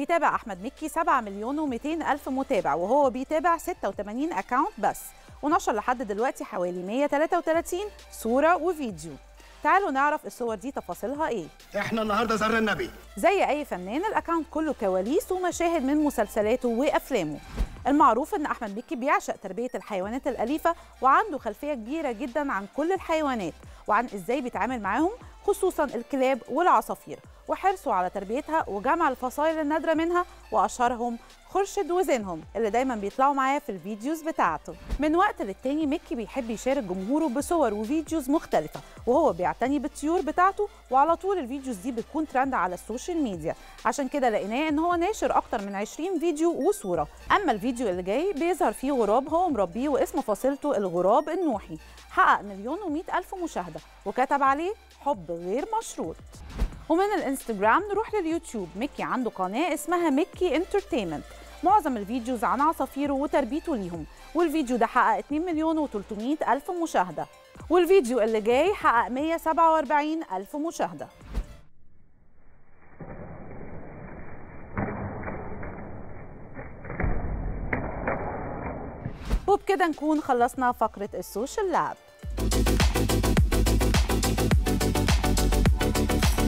بيتابع أحمد مكي 7 مليون و200 ألف متابع وهو بيتابع 86 أكاونت بس ونشر لحد دلوقتي حوالي 133 صورة وفيديو تعالوا نعرف الصور دي تفاصيلها ايه احنا النهارده زر النبي زي اي فنان الاكونت كله كواليس ومشاهد من مسلسلاته وافلامه المعروف ان احمد مكي بيعشق تربيه الحيوانات الاليفه وعنده خلفيه كبيره جدا عن كل الحيوانات وعن ازاي بيتعامل معاهم خصوصا الكلاب والعصافير وحرصه على تربيتها وجمع الفصائل النادره منها واشهرهم خرشد وزينهم اللي دايما بيطلعوا معاه في الفيديوز بتاعته من وقت للتاني ميكي بيحب يشارك جمهوره بصور وفيديوز مختلفة وهو بيعتني بالطيور بتاعته وعلى طول الفيديوز دي بتكون ترند على السوشيال ميديا عشان كده لقيناه ان هو ناشر اكتر من 20 فيديو وصورة اما الفيديو اللي جاي بيظهر فيه غراب هو مربيه واسم فصيلته الغراب النوحي حقق مليون ومئة ألف مشاهدة وكتب عليه حب غير مشروط ومن الانستجرام نروح لليوتيوب ميكي عنده قناة اسمها ميكي انترتينمنت معظم الفيديوز عن عصافيره وتربيته ليهم والفيديو ده حقق 2 مليون و300 ألف مشاهدة والفيديو اللي جاي حقق 147 ألف مشاهدة وبكده نكون خلصنا فقرة السوشيال لاب